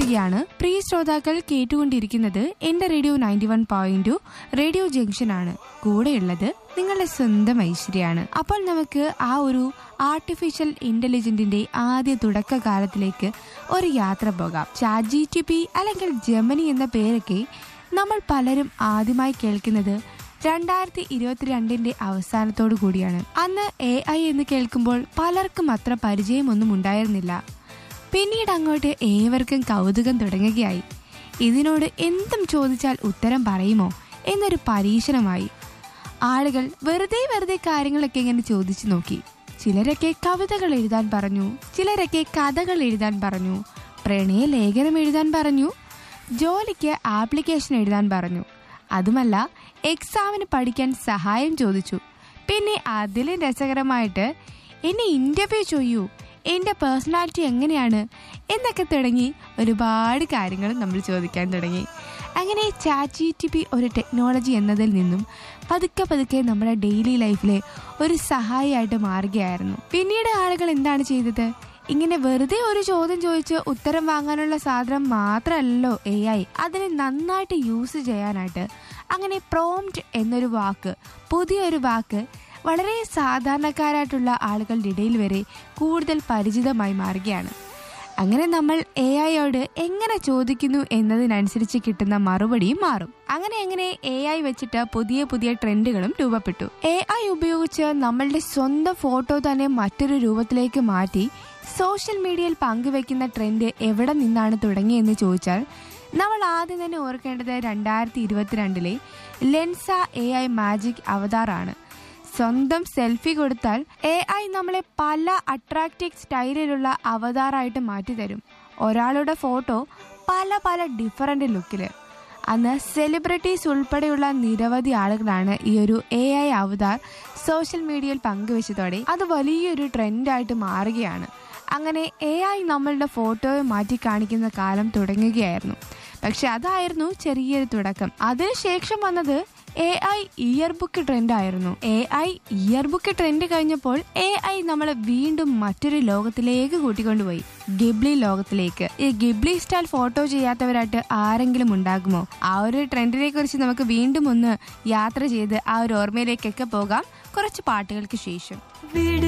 തിരിച്ചെത്തുകയാണ് പ്രിയ ശ്രോതാക്കൾ കേട്ടുകൊണ്ടിരിക്കുന്നത് എന്റെ radio ninety one point two radio junction ആണ് കൂടെയുള്ളത് നിങ്ങളുടെ സ്വന്തം ഐശ്വര്യാണ് അപ്പോൾ നമുക്ക് ആ ഒരു ആർട്ടിഫിഷ്യൽ ഇന്റലിജന്റിന്റെ ആദ്യ തുടക്കകാലത്തിലേക്ക് ഒരു യാത്ര പോകാം ചാറ്റ് ജി ടി പി അല്ലെങ്കിൽ ജെമനി എന്ന പേരൊക്കെ നമ്മൾ പലരും ആദ്യമായി കേൾക്കുന്നത് രണ്ടായിരത്തി ഇരുപത്തിരണ്ടിന്റെ അവസാനത്തോടു കൂടിയാണ് അന്ന് എ ഐ എന്ന് കേൾക്കുമ്പോൾ പലർക്കും അത്ര പരിചയമൊന്നും ഉണ്ടായിരുന്നില്ല പിന്നീട് അങ്ങോട്ട് ഏവർക്കും കൗതുകം തുടങ്ങുകയായി ഇതിനോട് എന്തും ചോദിച്ചാൽ ഉത്തരം പറയുമോ എന്നൊരു പരീക്ഷണമായി ആളുകൾ വെറുതെ വെറുതെ കാര്യങ്ങളൊക്കെ ഇങ്ങനെ ചോദിച്ചു നോക്കി ചിലരൊക്കെ കവിതകൾ എഴുതാൻ പറഞ്ഞു ചിലരൊക്കെ കഥകൾ എഴുതാൻ പറഞ്ഞു പ്രണയ ലേഖനം എഴുതാൻ പറഞ്ഞു ജോലിക്ക് ആപ്ലിക്കേഷൻ എഴുതാൻ പറഞ്ഞു അതുമല്ല എക്സാമിന് പഠിക്കാൻ സഹായം ചോദിച്ചു പിന്നെ അതിലും രസകരമായിട്ട് എന്നെ ഇന്റർവ്യൂ ചെയ്യൂ എൻ്റെ പേഴ്സണാലിറ്റി എങ്ങനെയാണ് എന്നൊക്കെ തുടങ്ങി ഒരുപാട് കാര്യങ്ങൾ നമ്മൾ ചോദിക്കാൻ തുടങ്ങി അങ്ങനെ ചാറ്റ് ജി ടി പി ഒരു ടെക്നോളജി എന്നതിൽ നിന്നും പതുക്കെ പതുക്കെ നമ്മുടെ ഡെയിലി ലൈഫിലെ ഒരു സഹായിയായിട്ട് മാറുകയായിരുന്നു പിന്നീട് ആളുകൾ എന്താണ് ചെയ്തത് ഇങ്ങനെ വെറുതെ ഒരു ചോദ്യം ചോദിച്ച് ഉത്തരം വാങ്ങാനുള്ള സാധനം മാത്രമല്ലല്ലോ എ ഐ അതിനെ നന്നായിട്ട് യൂസ് ചെയ്യാനായിട്ട് അങ്ങനെ പ്രോംപ്റ്റ് എന്നൊരു വാക്ക് പുതിയൊരു വാക്ക് വളരെ സാധാരണക്കാരായിട്ടുള്ള ആളുകളുടെ ഇടയിൽ വരെ കൂടുതൽ പരിചിതമായി മാറുകയാണ് അങ്ങനെ നമ്മൾ എ ഐയോട് എങ്ങനെ ചോദിക്കുന്നു എന്നതിനനുസരിച്ച് കിട്ടുന്ന മറുപടിയും മാറും അങ്ങനെ അങ്ങനെ എ ഐ വെച്ചിട്ട് പുതിയ പുതിയ ട്രെൻഡുകളും രൂപപ്പെട്ടു എ ഐ ഉപയോഗിച്ച് നമ്മളുടെ സ്വന്തം ഫോട്ടോ തന്നെ മറ്റൊരു രൂപത്തിലേക്ക് മാറ്റി സോഷ്യൽ മീഡിയയിൽ പങ്കുവെക്കുന്ന ട്രെൻഡ് എവിടെ നിന്നാണ് തുടങ്ങിയെന്ന് ചോദിച്ചാൽ നമ്മൾ ആദ്യം തന്നെ ഓർക്കേണ്ടത് രണ്ടായിരത്തി ഇരുപത്തിരണ്ടിലെ ലെൻസ എ ഐ മാജിക് അവതാറാണ് സ്വന്തം സെൽഫി കൊടുത്താൽ എ ഐ നമ്മളെ പല അട്രാക്റ്റീവ് സ്റ്റൈലിലുള്ള അവതാറായിട്ട് മാറ്റിത്തരും ഒരാളുടെ ഫോട്ടോ പല പല ഡിഫറെന്റ് ലുക്കില് അന്ന് സെലിബ്രിറ്റീസ് ഉൾപ്പെടെയുള്ള നിരവധി ആളുകളാണ് ഈ ഒരു എ ഐ അവതാർ സോഷ്യൽ മീഡിയയിൽ പങ്കുവെച്ചതോടെ അത് വലിയൊരു ട്രെൻഡായിട്ട് മാറുകയാണ് അങ്ങനെ എ ഐ നമ്മളുടെ ഫോട്ടോയെ മാറ്റി കാണിക്കുന്ന കാലം തുടങ്ങുകയായിരുന്നു പക്ഷെ അതായിരുന്നു ചെറിയൊരു തുടക്കം അതിനുശേഷം വന്നത് A I year book trend ആയിരുന്നു A I year book trend കഴിഞ്ഞപ്പോൾ എ ഐ നമ്മളെ വീണ്ടും മറ്റൊരു ലോകത്തിലേക്ക് കൂട്ടിക്കൊണ്ടുപോയി ഗിബ്ലി ലോകത്തിലേക്ക് ഈ ഗിബ്ലി സ്റ്റൈൽ ഫോട്ടോ ചെയ്യാത്തവരായിട്ട് ആരെങ്കിലും ഉണ്ടാകുമോ ആ ഒരു ട്രെൻഡിനെ കുറിച്ച് നമുക്ക് വീണ്ടും ഒന്ന് യാത്ര ചെയ്ത് ആ ഒരു ഓർമ്മയിലേക്കൊക്കെ പോകാം കുറച്ച് പാട്ടുകൾക്ക് ശേഷം